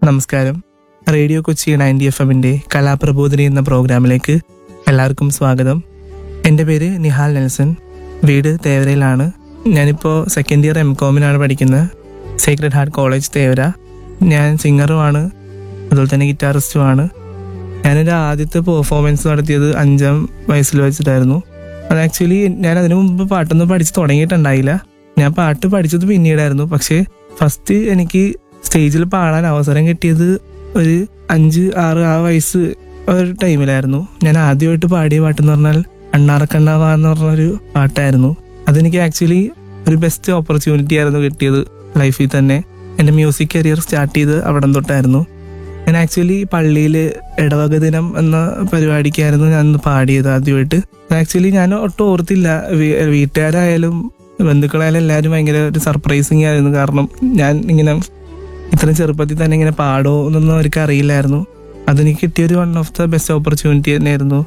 നമസ്കാരം radio Kochi ninety F എമ്മിൻ്റെ കലാപ്രബോധിനി എന്ന പ്രോഗ്രാമിലേക്ക് എല്ലാവർക്കും സ്വാഗതം എൻ്റെ പേര് നിഹാൽ നെൽസൺ വീട് തേവരയിലാണ് ഞാനിപ്പോൾ സെക്കൻഡ് ഇയർ എം കോമിനാണ് പഠിക്കുന്നത് സീക്രട്ട് ഹാർട്ട് കോളേജ് തേവര ഞാൻ സിംഗറുമാണ് അതുപോലെ തന്നെ ഗിറ്റാറിസ്റ്റുമാണ് ഞാനൊരു ആദ്യത്തെ പെർഫോമൻസ് നടത്തിയത് അഞ്ചാം വയസ്സിൽ വെച്ചിട്ടായിരുന്നു അത് ആക്ച്വലി ഞാൻ അതിനു മുമ്പ് പാട്ടൊന്നും പഠിച്ച് തുടങ്ങിയിട്ടുണ്ടായില്ല ഞാൻ പാട്ട് പഠിച്ചത് പിന്നീടായിരുന്നു പക്ഷേ ഫസ്റ്റ് എനിക്ക് സ്റ്റേജിൽ പാടാൻ അവസരം കിട്ടിയത് ഒരു അഞ്ച് ആറ് ആ വയസ്സ് ഒരു ടൈമിലായിരുന്നു ഞാൻ ആദ്യമായിട്ട് പാടിയ പാട്ടെന്ന് പറഞ്ഞാൽ അണ്ണാറക്കണ്ണാവ എന്ന് പറഞ്ഞൊരു പാട്ടായിരുന്നു അതെനിക്ക് ആക്ച്വലി ഒരു ബെസ്റ്റ് ഓപ്പർച്യൂണിറ്റി ആയിരുന്നു കിട്ടിയത് ലൈഫിൽ തന്നെ എൻ്റെ മ്യൂസിക് കരിയർ സ്റ്റാർട്ട് ചെയ്ത് അവിടം തൊട്ടായിരുന്നു ഞാൻ ആക്ച്വലി പള്ളിയിൽ ഇടവക ദിനം എന്ന പരിപാടിക്കായിരുന്നു ഞാൻ അന്ന് പാടിയത് ആദ്യമായിട്ട് ആക്ച്വലി ഞാൻ ഒട്ടും ഓർത്തില്ല വീ- വീട്ടുകാരായാലും ബന്ധുക്കളായാലും എല്ലാവരും ഭയങ്കര ഒരു സർപ്രൈസിങ് ആയിരുന്നു കാരണം ഞാൻ ഇങ്ങനെ ഇത്രയും ചെറുപ്പത്തിൽ തന്നെ ഇങ്ങനെ പാടോ എന്നൊന്നും അവർക്ക് അറിയില്ലായിരുന്നു അതെനിക്ക് കിട്ടിയൊരു one of the best opportunity തന്നെയായിരുന്നു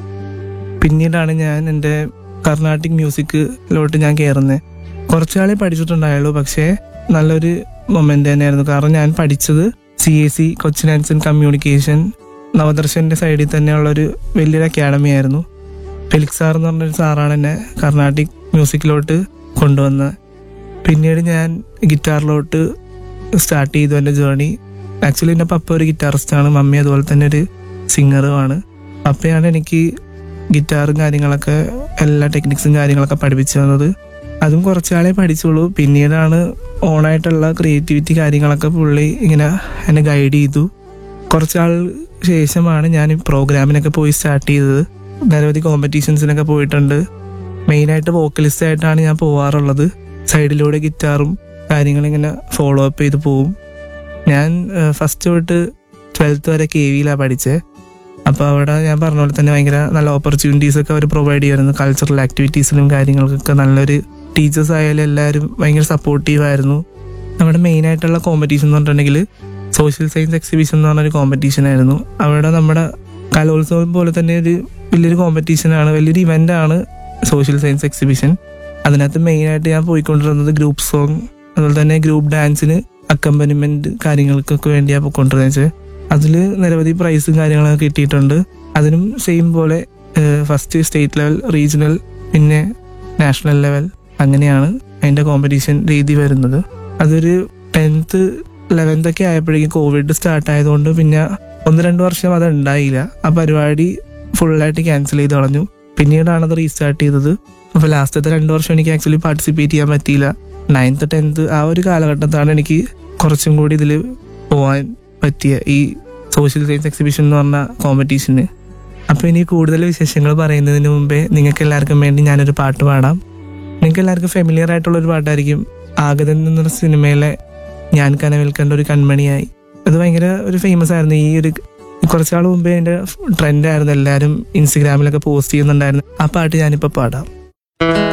പിന്നീടാണ് ഞാൻ എൻ്റെ കർണാട്ടിക് മ്യൂസിക്കിലോട്ട് ഞാൻ കയറുന്നത് കുറച്ചാളെ പഠിച്ചിട്ടുണ്ടായുള്ളൂ പക്ഷേ നല്ലൊരു മൊമെന്റ് തന്നെയായിരുന്നു കാരണം ഞാൻ പഠിച്ചത് സി എ സി കൊച്ചിൻ ആൻഡ്സ് ആൻഡ് കമ്മ്യൂണിക്കേഷൻ നവദർശൻ്റെ സൈഡിൽ തന്നെയുള്ള ഒരു വലിയൊരു അക്കാഡമി ആയിരുന്നു ഫെലിക്സ് സാർ എന്ന് പറഞ്ഞൊരു സാറാണ് എന്നെ കർണാട്ടിക് മ്യൂസിക്കിലോട്ട് കൊണ്ടുവന്നത് പിന്നീട് ഞാൻ ഗിറ്റാറിലോട്ട് സ്റ്റാർട്ട് ചെയ്തു എൻ്റെ ജേർണി ആക്ച്വലി എൻ്റെ പപ്പ ഒരു ഗിറ്റാറിസ്റ്റാണ് മമ്മി അതുപോലെ തന്നെ ഒരു സിംഗറുമാണ് പപ്പയാണ് എനിക്ക് ഗിറ്റാറും കാര്യങ്ങളൊക്കെ എല്ലാ ടെക്നിക്സും കാര്യങ്ങളൊക്കെ പഠിപ്പിച്ചു തന്നത് അതും കുറച്ചാളെ പഠിച്ചുള്ളൂ പിന്നീടാണ് ഓണായിട്ടുള്ള ക്രിയേറ്റിവിറ്റി കാര്യങ്ങളൊക്കെ പുള്ളി ഇങ്ങനെ എന്നെ ഗൈഡ് ചെയ്തു കുറച്ചാൾ ശേഷമാണ് ഞാൻ ഈ പ്രോഗ്രാമിനൊക്കെ പോയി സ്റ്റാർട്ട് ചെയ്തത് നിരവധി കോമ്പറ്റീഷൻസിനൊക്കെ പോയിട്ടുണ്ട് മെയിനായിട്ട് വോക്കലിസ്റ്റ് ആയിട്ടാണ് ഞാൻ പോവാറുള്ളത് സൈഡിലൂടെ ഗിറ്റാറും കാര്യങ്ങളിങ്ങനെ ഫോളോ അപ്പ് ചെയ്ത് പോവും ഞാൻ ഫസ്റ്റ് തൊട്ട് ട്വൽത്ത് വരെ കെ വിയിലാണ് പഠിച്ചത് അപ്പോൾ അവിടെ ഞാൻ പറഞ്ഞ പോലെ തന്നെ ഭയങ്കര നല്ല ഓപ്പർച്യൂണിറ്റീസ് ഒക്കെ അവർ പ്രൊവൈഡ് ചെയ്യുമായിരുന്നു കൾച്ചറൽ ആക്ടിവിറ്റീസിനും കാര്യങ്ങൾക്കൊക്കെ നല്ലൊരു ടീച്ചേഴ്സ് ആയാലും എല്ലാവരും ഭയങ്കര സപ്പോർട്ടീവ് ആയിരുന്നു നമ്മുടെ മെയിൻ ആയിട്ടുള്ള കോമ്പറ്റീഷൻ എന്ന് പറഞ്ഞിട്ടുണ്ടെങ്കിൽ സോഷ്യൽ സയൻസ് എക്സിബിഷൻ എന്ന് പറഞ്ഞൊരു കോമ്പറ്റീഷൻ ആയിരുന്നു അവിടെ നമ്മുടെ കലോത്സവം പോലെ തന്നെ ഒരു വലിയൊരു കോമ്പറ്റീഷനാണ് വലിയൊരു ഇവൻ്റ് ആണ് സോഷ്യൽ സയൻസ് എക്സിബിഷൻ അതിനകത്ത് മെയിനായിട്ട് ഞാൻ പോയിക്കൊണ്ടിരുന്നത് ഗ്രൂപ്പ് സോങ് അതുപോലെ തന്നെ ഗ്രൂപ്പ് ഡാൻസിന് അക്കമ്പനിമെന്റ് കാര്യങ്ങൾക്കൊക്കെ വേണ്ടിയാണ് പോയിക്കൊണ്ടിരുന്നത് അതിൽ നിരവധി പ്രൈസും കാര്യങ്ങളൊക്കെ കിട്ടിയിട്ടുണ്ട് അതിനും സെയിം പോലെ ഫസ്റ്റ് സ്റ്റേറ്റ് ലെവൽ റീജിയണൽ പിന്നെ നാഷണൽ ലെവൽ അങ്ങനെയാണ് അതിൻ്റെ കോമ്പറ്റീഷൻ രീതി വരുന്നത് അതൊരു ടെൻത്ത് ലെവൻത്ത് ഒക്കെ ആയപ്പോഴേക്കും കോവിഡ് സ്റ്റാർട്ട് ആയതുകൊണ്ട് പിന്നെ ഒന്ന് രണ്ട് വർഷം അത് ഉണ്ടായില്ല ആ പരിപാടി ഫുള്ളായിട്ട് ക്യാൻസൽ ചെയ്ത് കളഞ്ഞു പിന്നീടാണ് അത് റീസ്റ്റാർട്ട് ചെയ്തത് അപ്പോൾ ലാസ്റ്റത്തെ രണ്ട് വർഷം എനിക്ക് ആക്ച്വലി പാർട്ടിസിപ്പേറ്റ് ചെയ്യാൻ പറ്റിയില്ല നയൻത്ത് ടെൻത്ത് ആ ഒരു കാലഘട്ടത്താണ് എനിക്ക് കുറച്ചും കൂടി ഇതിൽ പോകാൻ പറ്റിയ ഈ സോഷ്യൽ സയൻസ് എക്സിബിഷൻ എന്ന് പറഞ്ഞ കോമ്പറ്റീഷന് അപ്പോൾ ഇനി കൂടുതൽ വിശേഷങ്ങൾ പറയുന്നതിന് മുമ്പേ നിങ്ങൾക്ക് എല്ലാവർക്കും വേണ്ടി ഞാനൊരു പാട്ട് പാടാം നിങ്ങൾക്ക് എല്ലാവർക്കും ഫെമിലിയർ ആയിട്ടുള്ള ഒരു പാട്ടായിരിക്കും ആഗതൻ എന്നൊരു സിനിമയിലെ ഞാൻ കനവിൽ കണ്ട ഒരു കൺമണിയായി അത് ഭയങ്കര ഒരു ഫേമസ് ആയിരുന്നു ഈ ഒരു കുറച്ചാൾ മുമ്പേ എൻ്റെ ട്രെൻഡായിരുന്നു എല്ലാവരും ഇൻസ്റ്റഗ്രാമിലൊക്കെ പോസ്റ്റ് ചെയ്യുന്നുണ്ടായിരുന്നു ആ പാട്ട് ഞാനിപ്പോൾ പാടാം